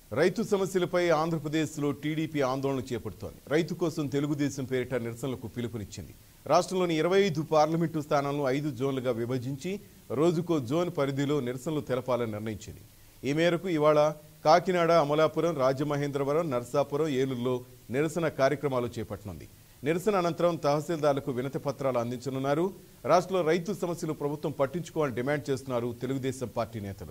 రైతు సమస్యలపై ఆంధ్రప్రదేశ్లో టీడీపీ ఆందోళన చేపడుతోంది రైతు కోసం తెలుగుదేశం పేరిట నిరసనలకు పిలుపునిచ్చింది రాష్ట్రంలోని ఇరవై ఐదు పార్లమెంటు స్థానాలను ఐదు జోన్లుగా విభజించి రోజుకో జోన్ పరిధిలో నిరసనలు తెలపాలని నిర్ణయించింది ఈ మేరకు ఇవాళ కాకినాడ అమలాపురం రాజమహేంద్రవరం నర్సాపురం ఏలూరులో నిరసన కార్యక్రమాలు చేపట్టనుంది నిరసన అనంతరం తహసీల్దార్లకు వినతి పత్రాలు అందించనున్నారు రాష్ట్రంలో రైతు సమస్యలు ప్రభుత్వం పట్టించుకోవాలని డిమాండ్ చేస్తున్నారు తెలుగుదేశం పార్టీ నేతలు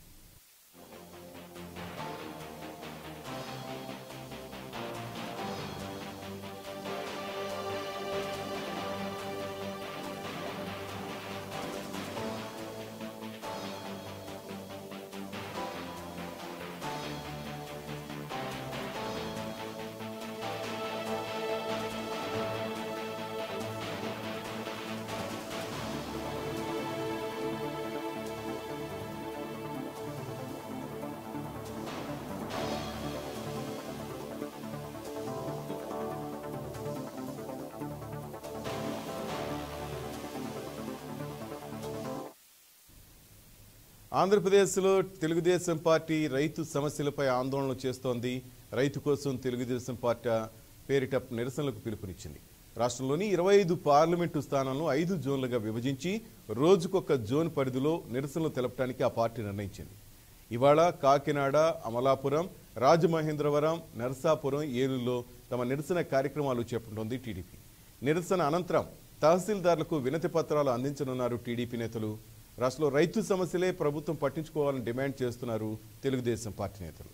ఆంధ్రప్రదేశ్లో తెలుగుదేశం పార్టీ రైతు సమస్యలపై ఆందోళన చేస్తోంది రైతు కోసం తెలుగుదేశం పార్టీ పేరిట నిరసనలకు పిలుపునిచ్చింది రాష్ట్రంలోని ఇరవై ఐదు పార్లమెంటు స్థానాలను ఐదు జోన్లుగా విభజించి రోజుకొక జోన్ పరిధిలో నిరసనలు తెలపడానికి ఆ పార్టీ నిర్ణయించింది ఇవాళ కాకినాడ అమలాపురం రాజమహేంద్రవరం నరసాపురం ఏలూరులో తమ నిరసన కార్యక్రమాలు చేపడుతోంది టీడీపీ నిరసన అనంతరం తహసీల్దార్లకు వినతి పత్రాలు అందించనున్నారు టీడీపీ నేతలు రాష్ట్రంలో రైతు సమస్యలే ప్రభుత్వం పట్టించుకోవాలని డిమాండ్ చేస్తున్నారు తెలుగుదేశం పార్టీ నేతలు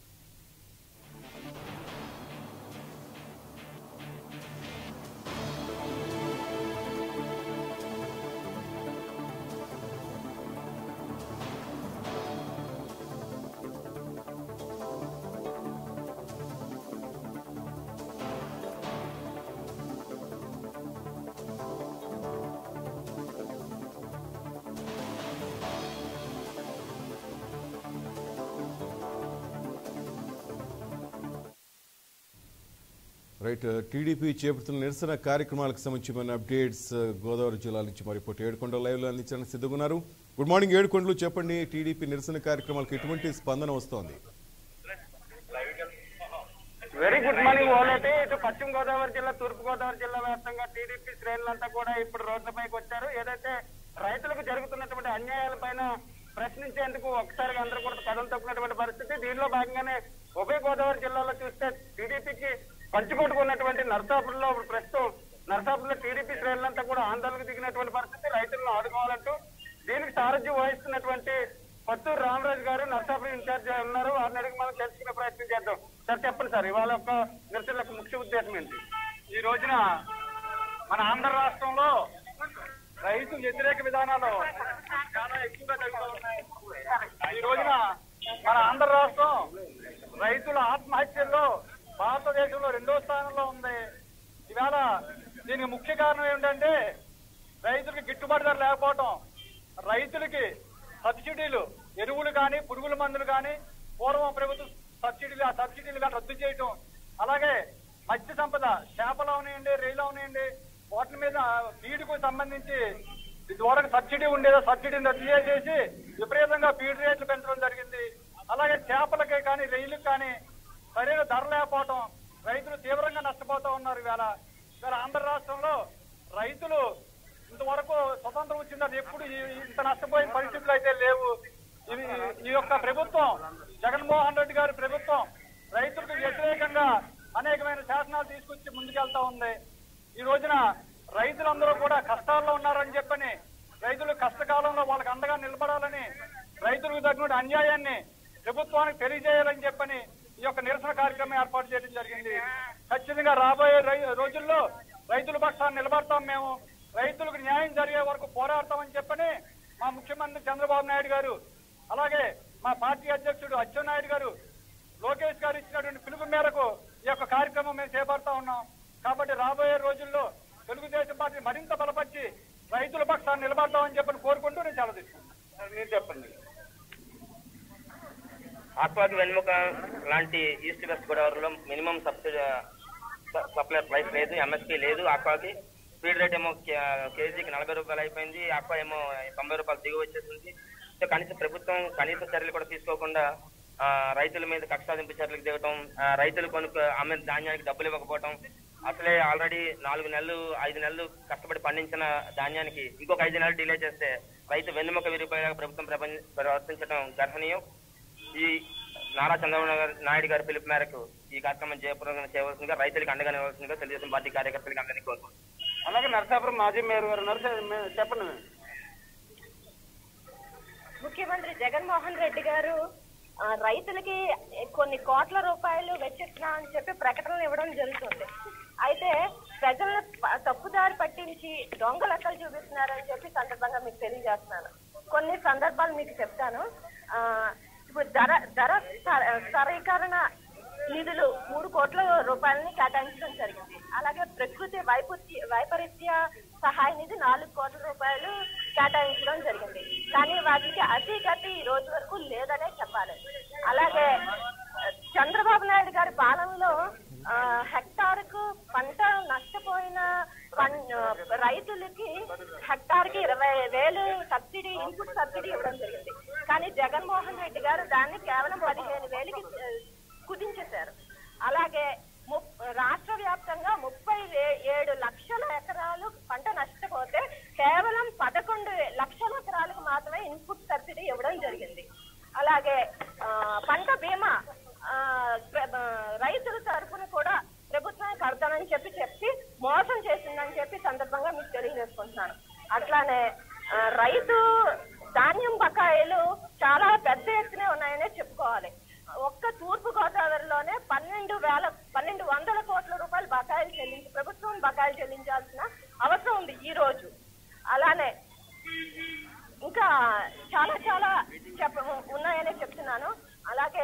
రైట్ టీడీపీ చేపడుతున్న నిరసన కార్యక్రమాలకు సంబంధించిన అప్డేట్స్ గోదావరి జిల్లా నుంచి మరి ఇప్పుడు ఏడుకొండ లైవ్లో అందించడానికి సిద్ధంగా ఉన్నారు గుడ్ మార్నింగ్ ఏడుకొండలు చెప్పండి టీడీపీ నిరసన కార్యక్రమాలకు ఎటువంటి స్పందన వస్తోంది వెరీ గుడ్ మార్నింగ్ ఓలైతే ఇటు పశ్చిమ గోదావరి జిల్లా తూర్పు గోదావరి జిల్లా వ్యాప్తంగా టీడీపీ శ్రేణులంతా కూడా ఇప్పుడు రోడ్లపైకి వచ్చారు ఏదైతే రైతులకు జరుగుతున్నటువంటి అన్యాయాలపైన ప్రశ్నించేందుకు ఒకసారిగా అందరూ కూడా కథలు తప్పినటువంటి పరిస్థితి దీనిలో భాగంగానే ఉభయ గోదావరి జిల్లాలో చూస్తే టీడీపీకి పంచుకొట్టుకున్నటువంటి నర్సాపురంలో ప్రస్తుతం నర్సాపురంలో టీడీపీ శ్రేణులంతా కూడా ఆందోళనకు దిగినటువంటి పరిస్థితి రైతులను ఆదుకోవాలంటూ దీనికి సారథ్యం వహిస్తున్నటువంటి పత్తూరు రామరాజు గారు నర్సాపురం ఇన్ఛార్జ్ ఉన్నారు వారిని అడిగి మనం తెలుసుకునే ప్రయత్నం చేద్దాం సార్ చెప్పండి సార్ ఇవాళ యొక్క నిరసన యొక్క ముఖ్య ఉద్దేశం ఏంటి ఈ రోజున మన ఆంధ్ర రాష్ట్రంలో రైతు వ్యతిరేక విధానాలు చాలా ఎక్కువగా జరుగుతూ ఉన్నాయి ఈ రోజున మన ఆంధ్ర రాష్ట్రం రైతుల ఆత్మహత్యల్లో భారతదేశంలో రెండో స్థానంలో ఉంది ఇవాళ దీనికి ముఖ్య కారణం ఏమిటంటే రైతులకి గిట్టుబాటు ధర లేకపోవటం రైతులకి సబ్సిడీలు ఎరువులు కానీ పురుగుల మందులు కానీ పూర్వం ప్రభుత్వం సబ్సిడీలు ఆ సబ్సిడీలు కానీ రద్దు చేయటం అలాగే మత్స్య సంపద చేపలు అవనివ్వండి రైలు అవనివ్వండి వాటి మీద ఫీడ్కు సంబంధించి ఇదివరకు సబ్సిడీ ఉండేదో సబ్సిడీని రద్దు చేసేసి విపరీతంగా ఫీడ్ రేట్లు పెంచడం జరిగింది అలాగే చేపలకి కానీ రైలుకి కానీ సరైన ధర లేకపోవటం రైతులు తీవ్రంగా నష్టపోతూ ఉన్నారు ఇవాళ ఇవాళ ఆంధ్ర రాష్ట్రంలో రైతులు ఇంతవరకు స్వతంత్రం వచ్చిందని ఎప్పుడు ఈ- ఇంత నష్టపోయిన పరిస్థితులు అయితే లేవు ఇది ఈ యొక్క ప్రభుత్వం జగన్మోహన్ రెడ్డి గారి ప్రభుత్వం రైతులకు వ్యతిరేకంగా అనేకమైన శాసనాలు తీసుకొచ్చి ముందుకెళ్తా ఉంది ఈ రోజున రైతులందరూ కూడా కష్టాల్లో ఉన్నారని చెప్పని రైతులు కష్టకాలంలో వాళ్ళకి అండగా నిలబడాలని రైతులకు తగిన అన్యాయాన్ని ప్రభుత్వానికి తెలియజేయాలని చెప్పని ఈ యొక్క నిరసన కార్యక్రమం ఏర్పాటు చేయడం జరిగింది ఖచ్చితంగా రాబోయే రై- రోజుల్లో రైతుల పక్షాన్ని నిలబడతాం మేము రైతులకు న్యాయం జరిగే వరకు పోరాడతామని చెప్పని మా ముఖ్యమంత్రి చంద్రబాబు నాయుడు గారు అలాగే మా పార్టీ అధ్యక్షుడు అచ్చెన్నాయుడు గారు లోకేష్ గారు ఇచ్చినటువంటి పిలుపు మేరకు ఈ యొక్క కార్యక్రమం మేము చేపడతా ఉన్నాం కాబట్టి రాబోయే రోజుల్లో తెలుగుదేశం పార్టీ మరింత బలపరిచి రైతుల పక్షాన్ని నిలబడతామని చెప్పని కోరుకుంటూ నేను చాలా తీసుకుంటాను మీరు చెప్పండి ఆక్వాకి వెన్నుముక లాంటి ఈస్ట్ వెస్ట్ గోదావరిలో మినిమం సబ్సిడీ సప్లై ప్రైస్ లేదు ఎంఎస్పీ లేదు ఆక్వాకి ఫీడ్ రేట్ ఏమో కే- కేజీకి నలభై రూపాయలు అయిపోయింది ఆక్వా ఏమో తొంభై రూపాయలు దిగువ వచ్చేసింది సో కనీస ప్రభుత్వం కనీస చర్యలు కూడా తీసుకోకుండా ఆ, రైతుల మీద కక్ష సాధింపు చర్యలకు దిగటం ఆ, రైతులు కొనుక్కు అమ్మిన ధాన్యానికి డబ్బులు ఇవ్వకపోవటం అసలే ఆల్రెడీ నాలుగు నెలలు ఐదు నెలలు కష్టపడి పండించిన ధాన్యానికి ఇంకొక ఐదు నెలలు డిలే చేస్తే రైతు వెన్నుముక విరిగిపోయేలా ప్రభుత్వం ప్రపంచ ప్రవర్తించడం గర్హనీయం ఈ నారా చంద్రబాబు గారు- నాయుడు గారి పిలుపు మేరకు ఈ కార్యక్రమం జయప్రదం చేయవలసిందిగా రైతులకు అండగా నిలవలసిందిగా తెలుగుదేశం పార్టీ కార్యకర్తలకు అందరినీ కోరుకుంటున్నాను అలాగే నరసాపురం మాజీ మేయర్ గారు నరసా మే- చెప్పండి ముఖ్యమంత్రి జగన్మోహన్ రెడ్డి గారు ఆ, రైతులకి కొన్ని కోట్ల రూపాయలు వెచ్చిస్తున్నా అని చెప్పి ప్రకటనలు ఇవ్వడం జరుగుతుంది అయితే ప్రజలను ప- తప్పుదారి పట్టించి దొంగ లెక్కలు చూపిస్తున్నారని చెప్పి సందర్భంగా మీకు తెలియజేస్తున్నాను కొన్ని సందర్భాలు మీకు చెప్తాను ఆ, ఇప్పుడు ధర ధర స- సరీకరణ నిధులు మూడు కోట్ల రూపాయలని కేటాయించడం జరిగింది అలాగే ప్రకృతి వైపరీత్య వైపరీత్య సహాయ నిధి నాలుగు కోట్ల రూపాయలు కేటాయించడం జరిగింది కానీ వాటికి అతి గతి ఈ రోజు వరకు లేదనే చెప్పాలి అలాగే ఆ, చంద్రబాబు నాయుడు గారి పాలనలో ఆ, హెక్టార్కు పంట నష్టపోయిన పన్- ఆ, రైతులకి హెక్టార్కి ఇరవై వేలు సబ్సిడీ ఇన్పుట్ సబ్సిడీ ఇవ్వడం జరిగింది కానీ జగన్మోహన్ రెడ్డి గారు దాన్ని కేవలం పదిహేను వేలకి ఆ, కుదించేశారు అలాగే ముప్- రాష్ట్ర వ్యాప్తంగా ముప్పై ఏ- ఏడు లక్షల ఎకరాలు పంట నష్టపోతే కేవలం పదకొండు లక్షల ఎకరాలకు మాత్రమే ఇన్పుట్ సబ్సిడీ ఇవ్వడం జరిగింది అలాగే ఆ, పంట బీమా ఆ, ప్ర- ఆ, రైతుల తరఫున కూడా ప్రభుత్వం కడతానని చెప్పి చెప్పి మోసం చేసిందని చెప్పి సందర్భంగా మీకు తెలియజేసుకుంటున్నాను అట్లానే ఆ, రైతు ధాన్యం బకాయిలు చాలా పెద్ద ఎత్తునే ఉన్నాయనే చెప్పుకోవాలి ఒక్క తూర్పు గోదావరిలోనే పన్నెండు వేల పన్నెండు వందల కోట్ల రూపాయలు బకాయిలు చెల్లించి ప్రభుత్వం బకాయిలు చెల్లించాల్సిన అవసరం ఉంది ఈ రోజు అలానే ఇంకా చాలా చాలా చెప్ప ఉన్నాయనే చెప్తున్నాను అలాగే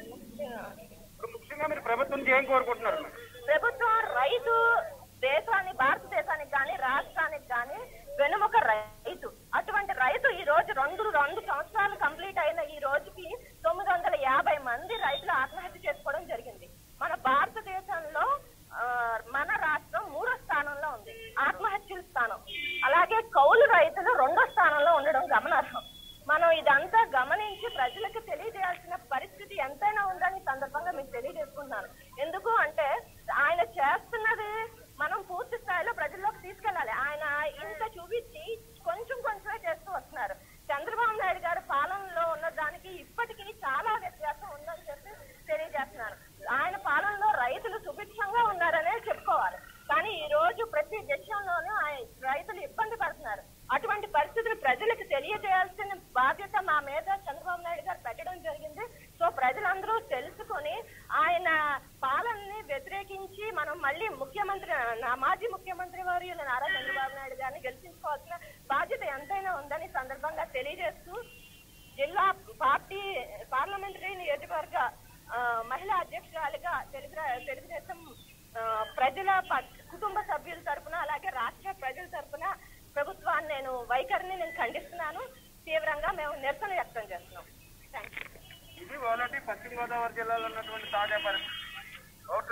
ఇప్పుడు ముఖ్యంగా మీరు ప్రభుత్వం నుంచి ఏం కోరుకుంటున్నారు ప్రభుత్వం రైతు దేశాన్ని భారతదేశానికి కానీ రాష్ట్రానికి కానీ వెనుముక రైతు అటువంటి రైతు ఈ రోజు రెండు రెండు సంవత్సరాలు కంప్లీట్ అయిన ఈ రోజుకి తొమ్మిది వందల యాభై మంది రైతులు ఆత్మహత్య చేసుకోవడం జరిగింది మన భారతదేశంలో ఆ, మన రాష్ట్రం మూడో స్థానంలో ఉంది ఆత్మహత్యల స్థానం అలాగే కౌలు రైతులు రెండో స్థానంలో ఉండడం గమనార్హం మనం ఇదంతా గమనించి ప్రజలకు తెలియజేయాల్సిన పరిస్థితి ఎంతైనా ఉందని ఈ సందర్భంగా మీకు తెలియజేసుకుంటున్నాను ఎందుకు అంటే ఆయన చేస్తున్నది మనం పూర్తి స్థాయిలో ప్రజల్లోకి తీసుకెళ్ళాలి ఆయన ఇంత చూపించి కొంచెం కొంచెమే చేస్తూ వస్తున్నారు చంద్రబాబు నాయుడు గారి పాలనలో ఉన్న దానికి ఇప్పటికీ చాలా వ్యత్యాసం ఉందని చెప్పి తెలియజేస్తున్నాను ఆయన పాలనలో రైతులు సుభిక్షంగా ఉన్నారనే చెప్పుకోవాలి కానీ ఈ రోజు ప్రతి విషయంలోనూ ఆయన రైతులు ఇబ్బంది పడుతున్నారు అటువంటి పరిస్థితులు ప్రజలకు తెలియజేయాల్సిన బాధ్యత మా మీద చంద్రబాబు నాయుడు గారు పెట్టడం జరిగింది సో ప్రజలందరూ తెలుసుకొని ఆయన పాలనని వ్యతిరేకించి మనం మళ్ళీ ముఖ్యమంత్రి నా మాజీ ముఖ్యమంత్రి వారు నారా చంద్రబాబు నాయుడు గారిని గెలిపించుకోవాల్సిన బాధ్యత ఎంతైనా ఉందని ఈ సందర్భంగా తెలియజేస్తూ జిల్లా పార్టీ పార్లమెంటరీ నియోజకవర్గ ఆ, మహిళా అధ్యక్షురాలిగా తెలుగు తెలుగుదేశం ఆ, ప్రజల ప- కుటుంబ సభ్యుల తరపున అలాగే రాష్ట్ర ప్రజల తరపున ప్రభుత్వాన్ని నేను వైఖరిని నేను ఖండిస్తున్నాను తీవ్రంగా మేము నిరసన వ్యక్తం చేస్తున్నాం థ్యాంక్ యూ ఇది ఓలాటి పశ్చిమ గోదావరి జిల్లాలో ఉన్నటువంటి తాజా పరిస్థితి out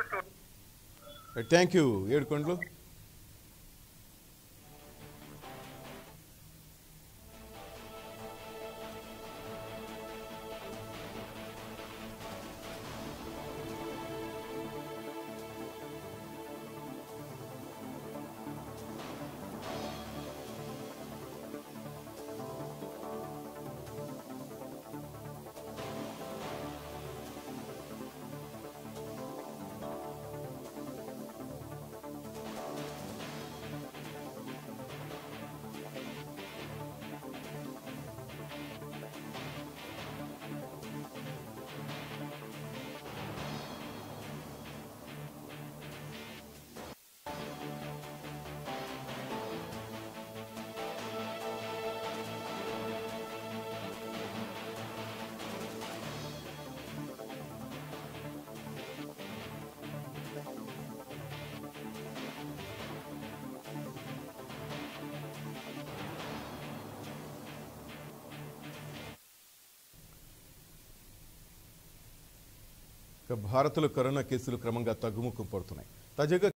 to thank you Edukondalu ఇక భారత్లో కరోనా కేసులు క్రమంగా తగ్గుముఖం పడుతున్నాయి తాజాగా